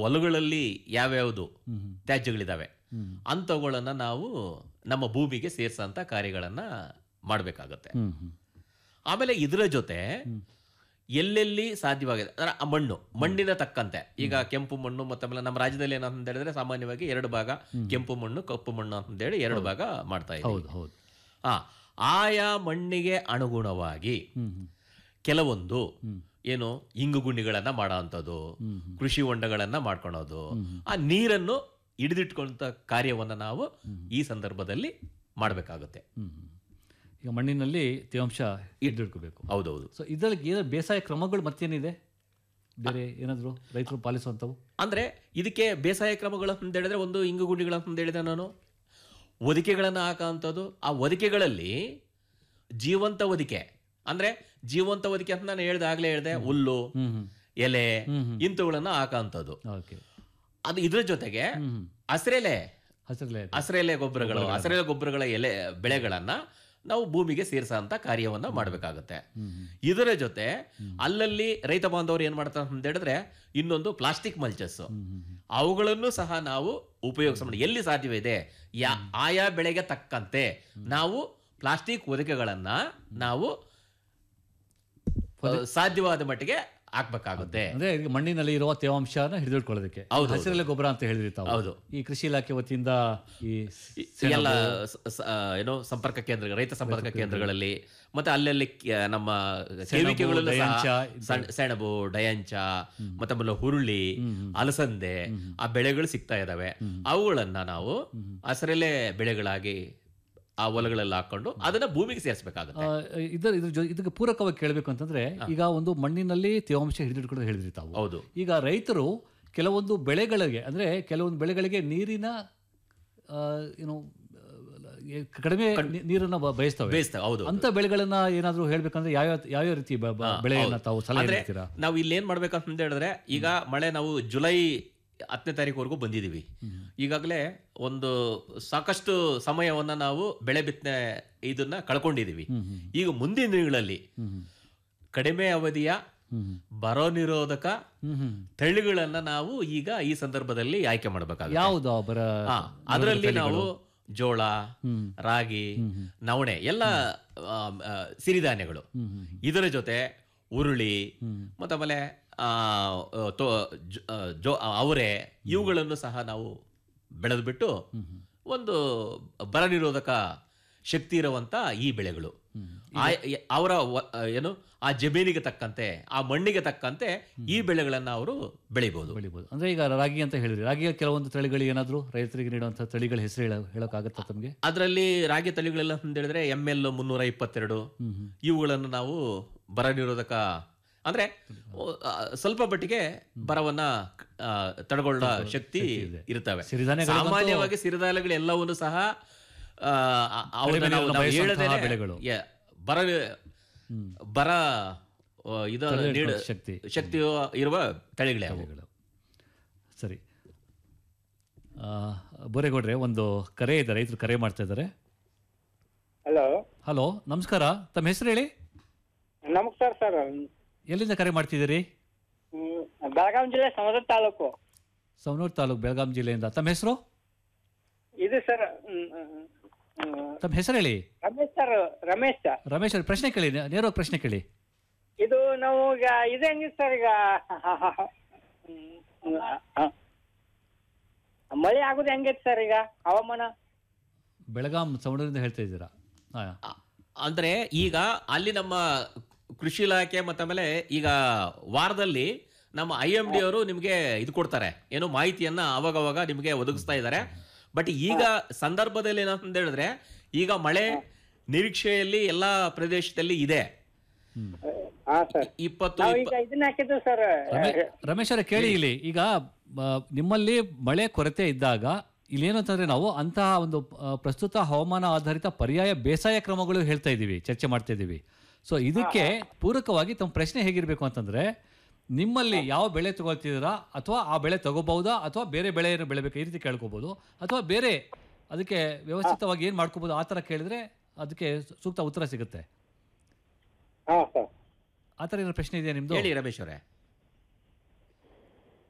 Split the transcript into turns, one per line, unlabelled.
ಹೊಲಗಳಲ್ಲಿ ಯಾವ್ಯಾವುದು ತ್ಯಾಜ್ಯಗಳಿದಾವೆ ಅಂಥವುಗಳನ್ನ ನಾವು ನಮ್ಮ ಭೂಮಿಗೆ ಸೇರಿಸಂತ ಕಾರ್ಯಗಳನ್ನ ಮಾಡಬೇಕಾಗತ್ತೆ
ಹ್ಮ್ ಹ್ಮ್
ಆಮೇಲೆ ಇದರ ಜೊತೆ ಎಲ್ಲೆಲ್ಲಿ ಸಾಧ್ಯವಾಗಿದೆ ಅಂದ್ರೆ ಆ ಮಣ್ಣು ಮಣ್ಣಿನ ತಕ್ಕಂತೆ ಈಗ ಕೆಂಪು ಮಣ್ಣು ಮತ್ತೆ ಆಮೇಲೆ ನಮ್ಮ ರಾಜ್ಯದಲ್ಲಿ ಏನಂತ ಹೇಳಿದ್ರೆ ಸಾಮಾನ್ಯವಾಗಿ ಎರಡು ಭಾಗ ಕೆಂಪು ಮಣ್ಣು ಕಪ್ಪು ಮಣ್ಣು ಅಂತೇಳಿ ಎರಡು ಭಾಗ ಮಾಡ್ತಾ ಇದ್ದೀವಿ
ಹೌದು ಹೌದು
ಆ ಆಯಾ ಮಣ್ಣಿಗೆ ಅನುಗುಣವಾಗಿ ಕೆಲವೊಂದು ಏನು ಇಂಗು ಗುಂಡಿಗಳನ್ನ ಮಾಡೋ ಅಂಥದ್ದು ಕೃಷಿ ಹೊಂಡಗಳನ್ನ ಮಾಡ್ಕೊಳೋದು ಆ ನೀರನ್ನು ಹಿಡಿದಿಟ್ಕೊಂತ ಕಾರ್ಯವನ್ನ ನಾವು ಈ ಸಂದರ್ಭದಲ್ಲಿ ಮಾಡಬೇಕಾಗುತ್ತೆ
ಹ್ಮ್ ಹ್ಮ್. ಈಗ ಮಣ್ಣಿನಲ್ಲಿ ತೇವಾಂಶ ಹಿಡಿದಿಡ್ಕೋಬೇಕು
ಹೌದೌದು
ಸೊ ಇದರಲ್ಲಿ ಏನೋ ಬೇಸಾಯ ಕ್ರಮಗಳು ಮತ್ತೇನಿದೆ ಬೇರೆ ಏನಾದರೂ ರೈತರು ಪಾಲಿಸುವಂಥವು
ಅಂದ್ರೆ ಇದಕ್ಕೆ ಬೇಸಾಯ ಕ್ರಮಗಳು ಅಂತ ಹೇಳಿದ್ರೆ ಒಂದು ಇಂಗು ಗುಂಡಿಗಳು ಅಂತ ಹೇಳಿದೆ ನಾನು ಹೊದಿಕೆಗಳನ್ನು ಹಾಕೋಂಥದ್ದು ಆ ಹೊದಿಕೆಗಳಲ್ಲಿ ಜೀವಂತ ಹೊದಿಕೆ ಅಂದ್ರೆ ಜೀವಂತ ಹೊದಿಕೆ ಅಂತ ನಾನು ಹೇಳ್ದೆ ಆಗ್ಲೇ ಹೇಳ್ದೆ ಹುಲ್ಲು ಎಲೆ ಇಂಥವುಗಳನ್ನ ಹಾಕೋಂಥದ್ದು
ಓಕೆ
ಅದು ಇದ್ರ ಜೊತೆಗೆ ಹಸಿರೆಲೆ
ಹಸಿರಲೆ
ಹಸಿರೆಲೆ ಗೊಬ್ಬರಗಳು ಹಸಿರೆಲೆ ಗೊಬ್ಬರಗಳ ಎಲೆ ಬೆಳೆಗಳನ್ನ ನಾವು ಭೂಮಿಗೆ ಸೇರಿಸೋಂಥ ಕಾರ್ಯವನ್ನ ಮಾಡಬೇಕಾಗುತ್ತೆ ಇದರ ಜೊತೆ ಅಲ್ಲಲ್ಲಿ ರೈತ ಬಾಂಧವರು ಏನ್ ಮಾಡ್ತಾರೆ ಅಂತ ಹೇಳಿದ್ರೆ ಇನ್ನೊಂದು ಪ್ಲಾಸ್ಟಿಕ್ ಮಲ್ಚಸ್ ಅವುಗಳನ್ನು ಸಹ ನಾವು ಉಪಯೋಗಿಸ ಎಲ್ಲಿ ಸಾಧ್ಯವಿದೆ ಯಾ ಆಯಾ ಬೆಳೆಗೆ ತಕ್ಕಂತೆ ನಾವು ಪ್ಲಾಸ್ಟಿಕ್ ಹೊದಿಕೆಗಳನ್ನ ನಾವು ಆ, ಸಾಧ್ಯವಾದ ಮಟ್ಟಿಗೆ ಹಾಕ್ಬೇಕಾಗುತ್ತೆ
ಅಂದ್ರೆ ಈಗ ಮಣ್ಣಿನಲ್ಲಿ ಇರುವ ತೇವಾಂಶನ ಹಿಡಿದಿಟ್ಕೊಳ್ಳೋದಕ್ಕೆ
ಹೌದು,
ಹಸಿರೆಲೆ ಗೊಬ್ಬರ ಅಂತ ಹೇಳಿದ್ರಿ ತಾವು
ಹೌದು.
ಈ ಕೃಷಿ ಇಲಾಖೆ ವತಿಯಿಂದ ಈ
ಈ ಎಲ್ಲ ಸ- ಸ- ಆ, ಏನೋ ಸಂಪರ್ಕ ಕೇಂದ್ರ ರೈತ ಸಂಪರ್ಕ ಕೇಂದ್ರಗಳಲ್ಲಿ ಮತ್ತೆ ಅಲ್ಲಲ್ಲಿ ಕ- ನಮ್ಮ ಕೇವಿಕೆಗಳಲ್ಲೂ ಸಹ
ಡಯಾಂಚ,
ಸಣ್- ಸೆಣಬು ಡಯಾಂಚ ಮತ್ತೆ ಆಮೇಲೆ ಹುರುಳಿ ಅಲಸಂದೆ ಆ ಬೆಳೆಗಳು ಸಿಗ್ತಾ ಇದಾವೆ ಅವುಗಳನ್ನ ನಾವು ಹಸಿರೆಲೆ ಬೆಳೆಗಳಾಗಿ ಆ ಹೊಲಗಳಲ್ಲಿ ಹಾಕೊಂಡು ಅದನ್ನ ಭೂಮಿಗೆ ಸೇರಿಸಬೇಕಾಗುತ್ತೆ
ಆ, ಇದರ ಇದ್ರ ಜೊ ಇದಕ್ಕೆ ಪೂರಕವಾಗಿ ಕೇಳಬೇಕು ಅಂತಂದ್ರೆ ಈಗ ಒಂದು ಮಣ್ಣಿನಲ್ಲಿ ತೇವಾಂಶ ಹಿಡಿದಿಟ್ಕೊಳ್ಳೋದು ಹೇಳಿದ್ರಿ ತಾವು
ಹೌದು
ಈಗ ರೈತರು ಕೆಲವೊಂದು ಬೆಳೆಗಳಿಗೆ ಅಂದ್ರೆ ಕೆಲವೊಂದು ಬೆಳೆಗಳಿಗೆ ನೀರಿನ ಆ, ಏನು ಆ, ಕಡಿಮೆ ನೀ- ನೀರನ್ನ ಬ- ಬಯಸ್ತವೆ
ಬೇಯಿಸ್ತಾ ಹೌದು
ಅಂತ ಬೆಳೆಗಳನ್ನ ಏನಾದ್ರೂ ಹೇಳ್ಬೇಕಂದ್ರೆ ಯಾವ ಯಾವ್ಯಾವ ರೀತಿ ಬ- ಬ- ಬೆಳೆಯನ್ನ ತಾವು ಸಲಹೆ
ಅಂದ್ರೆ
ನೀಡ್ತೀರಾ
ನಾವು ಇಲ್ಲಿ ಏನ್ ಮಾಡ್ಬೇಕಂತ ಹೇಳಿದ್ರೆ ಈಗ ಮಳೆ ನಾವು ಜುಲೈ ಹತ್ತನೇ ತಾರೀಕುವರೆಗೂ ಬಂದಿದ್ದೀವಿ ಈಗಾಗಲೇ ಒಂದು ಸಾಕಷ್ಟು ಸಮಯವನ್ನ ನಾವು ಬೆಳೆ ಬಿತ್ತನೆ ಇದನ್ನ ಕಳ್ಕೊಂಡಿದೀವಿ ಈಗ ಮುಂದಿನ ದಿನಗಳಲ್ಲಿ ಕಡಿಮೆ ಅವಧಿಯ ಬರೋ ನಿರೋಧಕ ತಳಿಗಳನ್ನ ನಾವು ಈಗ ಈ ಸಂದರ್ಭದಲ್ಲಿ ಆಯ್ಕೆ ಮಾಡಬೇಕಾಗುತ್ತೆ
ಯಾವುದು ಬರ
ಹಾ, ಅದರಲ್ಲಿ ನಾವು ಜೋಳ ರಾಗಿ ನವಣೆ ಎಲ್ಲ ಆ, ಆ, ಸಿರಿಧಾನ್ಯಗಳು ಇದರ ಜೊತೆ ಉರುಳಿ ಮತ್ತೆ ಆಮೇಲೆ ಆ, ಆ, ತೋ- ಜ- ಆ, ಜೋ ಅವರೆ ಇವುಗಳನ್ನು ಸಹ ನಾವು ಬೆಳೆದ್ಬಿಟ್ಟು ಒಂದು ಬರ ನಿರೋಧಕ ಶಕ್ತಿ ಇರುವಂತ ಈ ಬೆಳೆಗಳು ಆ- ಯ- ಅವರ ವ- ಏನು ಆ ಜಮೀನಿಗೆ ತಕ್ಕಂತೆ ಆ ಮಣ್ಣಿಗೆ ತಕ್ಕಂತೆ ಈ ಬೆಳೆಗಳನ್ನ ಅವರು ಬೆಳಿಬಹುದು
ಬೆಳಿಬೋದು ಅಂದ್ರೆ ಈಗ ರಾಗಿ ಅಂತ ಹೇಳಿದ್ರಿ ರಾಗಿಯ ಕೆಲವೊಂದು ತಳಿಗಳು ಏನಾದ್ರು ರೈತರಿಗೆ ನೀಡುವಂತ ತಳಿಗಳ ಹೆಸರು ಹೇಳ ಹೇಳೋಕ್ಕಾಗತ್ತಾ ತಮಗೆ
ಅದರಲ್ಲಿ ರಾಗಿ ತಳಿಗಳೆಲ್ಲ ಅಂತ ಹೇಳಿದ್ರೆ ಎಮ್ ಎಲ್ ಮುನ್ನೂರ ಇಪ್ಪತ್ತೆರಡು ಇವುಗಳನ್ನು ನಾವು ಬರ ನಿರೋಧಕ ಅಂದ್ರೆ ಓ, ಆ, ಸ್ವಲ್ಪ ಮಟ್ಟಿಗೆ ಬರವನ್ನ ಆ, ತಡೆಗೊಳ್ಳ ಶಕ್ತಿ ಇರ್ತವೆ
ಸಿರಿಧಾನ್ಯಗಳಿಗಂತೂ-
ಸಾಮಾನ್ಯವಾಗಿ ಸಿರಿಧಾನ್ಯಗಳು ಎಲ್ಲವನ್ನು ಸಹ ಆ, ಆ- ಅವನ್ನ
ಕಡಿಮೆ
ನಾವು-
ನೀರನ್ನು
ನಾವು
ಬಯಸುವಂತಹ
ಹೇಳ್ದೇನೆ
ಬೆಳೆಗಳು.
ಯ- ಬರ ಬರ ಆ, ಇದು ನೀಡ
ಶಕ್ತಿ
ಶಕ್ತಿ ಇರುವ ತಳಿಗಳೇ ಅವು.
ತಳಿಗಳು ಸರಿ ಆ, ಬೋರೇಗೌಡ್ರೆ ಒಂದು ಕರೆ ಇದೆ ರೈತರು ಕರೆ ಮಾಡ್ತಾ ಇದ್ದಾರೆ
ಹಲೋ
ಹಲೋ ನಮಸ್ಕಾರ ತಮ್ಮ ಹೆಸರು ಹೇಳಿ
ನಮಸ್ಕಾರ ಸರ್
ಎಲ್ಲಿಂದ ಕರೆ ಮಾಡ್ತಿದ್ದೀರಿ
ಬೆಳಗಾವಿ ಜಿಲ್ಲೆ ಸಮುದ್ರ ತಾಲೂಕು
ಸವನೂರು ತಾಲೂಕು ಬೆಳಗಾಂ ಜಿಲ್ಲೆಯಿಂದ ತಮ್ಮ ಹೆಸರು
ಇದು ಸರ್
ತಮ್ಮ ಹೆಸರು ಹೇಳಿ
ರಮೇಶ್ ಸರ್ ರಮೇಶ್ ಸರ್
ರಮೇಶ್ ಅವ್ರ ಪ್ರಶ್ನೆ ಕೇಳಿ ನೇ- ನೇರವಾಗಿ ಪ್ರಶ್ನೆ ಕೇಳಿ
ಇದು ನಾವು ಈಗ ಇದು ಹೆಂಗಿತ್ತು ಸರ್ ಈಗ ಹ್ಮ್, ಆ, ಮಳೆ ಆಗುದು ಹೆಂಗೈತಿ ಸರ್ ಈಗ ಹವಾಮಾನ
ಬೆಳಗಾಂ ಸವಣೂರಿಂದ ಹೇಳ್ತಾ ಇದ್ದೀರಾ ಹಾ
ಆ- ಅಂದ್ರೆ ಈಗ ಅಲ್ಲಿ ನಮ್ಮ ಕೃಷಿ ಇಲಾಖೆ ಮತ್ತೆ ಆಮೇಲೆ ಈಗ ವಾರದಲ್ಲಿ ನಮ್ಮ ಐ ಎಂ ಡಿ ಅವರು ನಿಮಗೆ ಇದು ಕೊಡ್ತಾರೆ ಏನು ಮಾಹಿತಿಯನ್ನ ಅವಾಗ ಅವಾಗ ನಿಮಗೆ ಒದಗಿಸ್ತಾ ಇದ್ದಾರೆ ಬಟ್ ಈಗ ಸಂದರ್ಭದಲ್ಲಿ ಏನಂತ ಹೇಳಿದ್ರೆ ಈಗ ಮಳೆ ನಿರೀಕ್ಷೆಯಲ್ಲಿ ಎಲ್ಲಾ ಪ್ರದೇಶದಲ್ಲಿ ಇದೆ
ಹಾ ಸರ್
ಇಪ್ಪತ್ತು
ನಾವು
ಇಪ್ಪ-
ಈಗ ಇದನ್ನ ಹಾಕಿದ್ದು ಸರ್
ರಮೇ- ರಮೇಶ್ ಅವರೇ ಕೇಳಿ ಇಲ್ಲಿ ಈಗ ಆ, ನಿಮ್ಮಲ್ಲಿ ಮಳೆ ಕೊರತೆ ಇದ್ದಾಗ ಇಲ್ಲೇನು ಅಂತಂದ್ರೆ ನಾವು ಅಂತಹ ಒಂದು ಆ, ಪ್ರಸ್ತುತ ಹವಾಮಾನ ಆಧಾರಿತ ಪರ್ಯಾಯ ಬೇಸಾಯ ಕ್ರಮಗಳು ಹೇಳ್ತಾ ಇದ್ದೀವಿ ಚರ್ಚೆ ಮಾಡ್ತಾ ಇದ್ದೀವಿ ಸೊ ಇದಕ್ಕೆ ಪೂರಕವಾಗಿ ತಮ್ಮ ಪ್ರಶ್ನೆ ಹೇಗಿರ್ಬೇಕು ಅಂತಂದ್ರೆ ನಿಮ್ಮಲ್ಲಿ ಯಾವ ಬೆಳೆ ತಗೊಳ್ತಿದ್ದೀರಾ ಅಥವಾ ಆ ಬೆಳೆ ತಗೋಬಹುದಾ ಅಥವಾ ಬೇರೆ ಬೆಳೆಯನ್ನು ಬೆಳಿಬೇಕು ಈ ರೀತಿ ಕೇಳ್ಕೊಬೋದು ಅಥವಾ ಬೇರೆ ಅದಕ್ಕೆ ವ್ಯವಸ್ಥಿತವಾಗಿ ಏನು ಮಾಡ್ಕೋಬೋದು ಆ ಥರ ಕೇಳಿದ್ರೆ ಅದಕ್ಕೆ ಸೂಕ್ತ ಉತ್ತರ ಸಿಗುತ್ತೆ
ಹಾ ಸರ್
ಆ ಥರ ಏನೋ ಪ್ರಶ್ನೆ ಇದೆಯಾ ನಿಮ್ಮದು
ಹೇಳಿ ರಮೇಶ್ ಅವರೇ